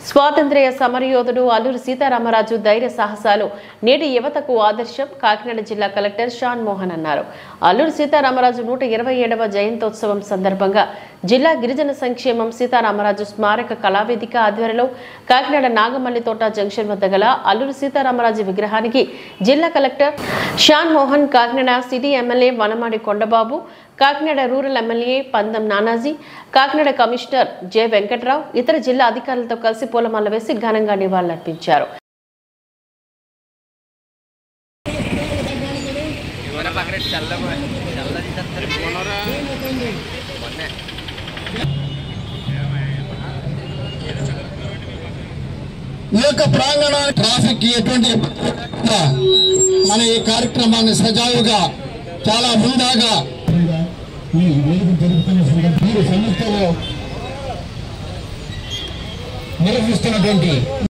స్వాతంత్ర్య సమరయోధుడు అల్లూరి సీతారామరాజు ధైర్య సాహసాలు నేటి యువతకు ఆదర్శం కాకినాడ జిల్లా కలెక్టర్ షాన్ మోహన్ అన్నారు అల్లూరి సీతారామరాజు నూట ఇరవై ఏడవ జయంతోత్సవం సందర్భంగా జిల్లా గిరిజన సంక్షేమం సీతారామరాజు స్మారక కళావేదిక ఆధ్వర్యంలో కాకినాడ నాగమల్లి తోట జంక్షన్ వద్ద గల అల్లూరి సీతారామరాజు విగ్రహానికి జిల్లా collector Shan Mohan Kakinada city MLA Vanamadi Kondababu Kakinada rural MLA Pandam Nanaji Kakinada commissioner J Venkatrao ఇతర జిల్లా అధికారులతో కలిసి పూలమాల వేసి ఘనంగా నివాళులర్పించారు మన పక్కన చల్ల చల్లది తత్తరు ఈ యొక్క ప్రాంగణ ట్రాఫిక్ ఎటువంటి ఇబ్బంది లేకుండా మన ఈ కార్యక్రమాన్ని సజావుగా చాలా ముందాగా ఈ వేడుక జరుగుతున్న సందర్భంగా ఈ సంస్థలో నిర్వహిస్తున్నటువంటి